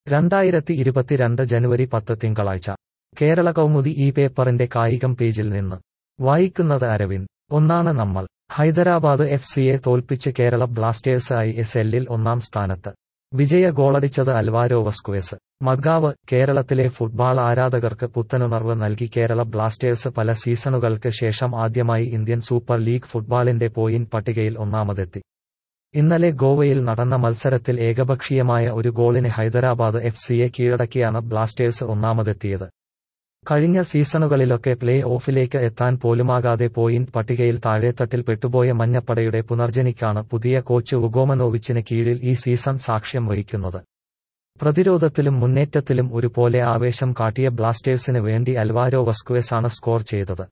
രണ്ടായിരത്തി ഇരുപത്തിരണ്ട് ജനുവരി പത്ത് തിങ്കളാഴ്ച കേരള കൗമുദി ഈ പേപ്പറിന്റെ കായികം പേജിൽ നിന്ന് വായിക്കുന്നത് അരവിന്ദ് ഒന്നാണ് നമ്മൾ ഹൈദരാബാദ് എഫ് സിയെ തോൽപ്പിച്ച് കേരള ബ്ലാസ്റ്റേഴ്സ് ഐ എസ് എല്ലിൽ ഒന്നാം സ്ഥാനത്ത് വിജയ ഗോളടിച്ചത് അൽവാരോ വസ്കുവസ് മഡ്ഗാവ് കേരളത്തിലെ ഫുട്ബാൾ ആരാധകർക്ക് പുത്തനുണർവ് നൽകി കേരള ബ്ലാസ്റ്റേഴ്സ് പല സീസണുകൾക്ക് ശേഷം ആദ്യമായി ഇന്ത്യൻ സൂപ്പർ ലീഗ് ഫുട്ബാളിന്റെ പോയിന്റ് പട്ടികയിൽ ഒന്നാമതെത്തി ഇന്നലെ ഗോവയിൽ നടന്ന മത്സരത്തിൽ ഏകപക്ഷീയമായ ഒരു ഗോളിന് ഹൈദരാബാദ് എഫ് സിയെ കീഴടക്കിയാണ് ബ്ലാസ്റ്റേഴ്സ് ഒന്നാമതെത്തിയത് കഴിഞ്ഞ സീസണുകളിലൊക്കെ പ്ലേ ഓഫിലേക്ക് എത്താൻ പോലുമാകാതെ പോയിന്റ് പട്ടികയിൽ താഴെത്തട്ടിൽ പെട്ടുപോയ മഞ്ഞപ്പടയുടെ പുനർജനിക്കാണ് പുതിയ കോച്ച് ഉഗോമനോവിച്ചിന് കീഴിൽ ഈ സീസൺ സാക്ഷ്യം വഹിക്കുന്നത് പ്രതിരോധത്തിലും മുന്നേറ്റത്തിലും ഒരുപോലെ ആവേശം കാട്ടിയ ബ്ലാസ്റ്റേഴ്സിന് വേണ്ടി അൽവാരോ വസ്കുവെസാണ് സ്കോർ ചെയ്തത്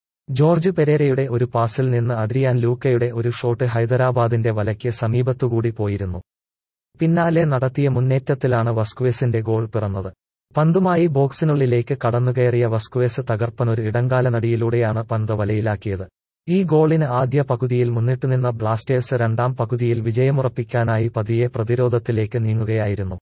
ജോർജ് പെരേരയുടെ ഒരു പാസിൽ നിന്ന് അഡ്രിയാൻ ലൂക്കയുടെ ഒരു ഷോട്ട് ഹൈദരാബാദിന്റെ വലയ്ക്ക് സമീപത്തുകൂടി പോയിരുന്നു പിന്നാലെ നടത്തിയ മുന്നേറ്റത്തിലാണ് വസ്കുവെസിന്റെ ഗോൾ പിറന്നത് പന്തുമായി ബോക്സിനുള്ളിലേക്ക് കടന്നുകയറിയ വസ്കുവെസ് തകർപ്പനൊരു ഇടങ്കാലനടിയിലൂടെയാണ് പന്ത് വലയിലാക്കിയത് ഈ ഗോളിന് ആദ്യ പകുതിയിൽ മുന്നിട്ടുനിന്ന ബ്ലാസ്റ്റേഴ്സ് രണ്ടാം പകുതിയിൽ വിജയമുറപ്പിക്കാനായി പതിയെ പ്രതിരോധത്തിലേക്ക് നീങ്ങുകയായിരുന്നു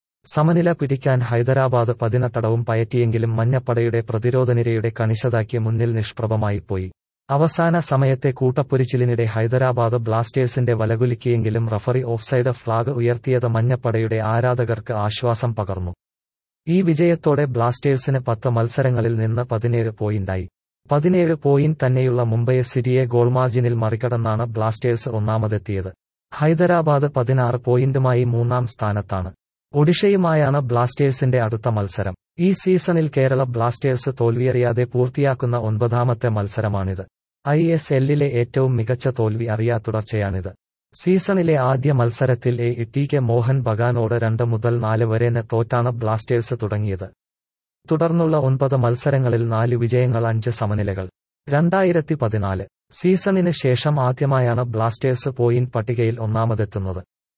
സമനില പിടിക്കാൻ ഹൈദരാബാദ് പതിനെട്ടടവും പയറ്റിയെങ്കിലും മഞ്ഞപ്പടയുടെ പ്രതിരോധനിരയുടെ കണിശതാക്കി മുന്നിൽ നിഷ്പ്രഭമായിപ്പോയി അവസാന സമയത്തെ കൂട്ടപ്പൊരിച്ചിലിനിടെ ഹൈദരാബാദ് ബ്ലാസ്റ്റേഴ്സിന്റെ വലകുലുക്കിയെങ്കിലും റഫറി ഓഫ്സൈഡ് ഫ്ളാഗ് ഉയർത്തിയത് മഞ്ഞപ്പടയുടെ ആരാധകർക്ക് ആശ്വാസം പകർന്നു ഈ വിജയത്തോടെ ബ്ലാസ്റ്റേഴ്സിന് പത്ത് മത്സരങ്ങളിൽ നിന്ന് പതിനേഴ് പോയിന്റായി പതിനേഴ് പോയിന്റ് തന്നെയുള്ള മുംബൈ സിറ്റിയെ ഗോൾമാർജിനിൽ മറികടന്നാണ് ബ്ലാസ്റ്റേഴ്സ് ഒന്നാമതെത്തിയത് ഹൈദരാബാദ് പതിനാറ് പോയിന്റുമായി മൂന്നാം സ്ഥാനത്താണ് ഒഡീഷയുമായാണ് ബ്ലാസ്റ്റേഴ്സിന്റെ അടുത്ത മത്സരം ഈ സീസണിൽ കേരള ബ്ലാസ്റ്റേഴ്സ് തോൽവിയറിയാതെ പൂർത്തിയാക്കുന്ന ഒൻപതാമത്തെ മത്സരമാണിത് ഐ എസ് എല്ലിലെ ഏറ്റവും മികച്ച തോൽവി അറിയാ തുടർച്ചയാണിത് സീസണിലെ ആദ്യ മത്സരത്തിൽ എ ടി കെ മോഹൻ ബഗാനോട് രണ്ട് മുതൽ നാല് വരെ തോറ്റാണ് ബ്ലാസ്റ്റേഴ്സ് തുടങ്ങിയത് തുടർന്നുള്ള ഒൻപത് മത്സരങ്ങളിൽ നാല് വിജയങ്ങൾ അഞ്ച് സമനിലകൾ രണ്ടായിരത്തി പതിനാല് സീസണിന് ശേഷം ആദ്യമായാണ് ബ്ലാസ്റ്റേഴ്സ് പോയിന്റ് പട്ടികയിൽ ഒന്നാമതെത്തുന്നത്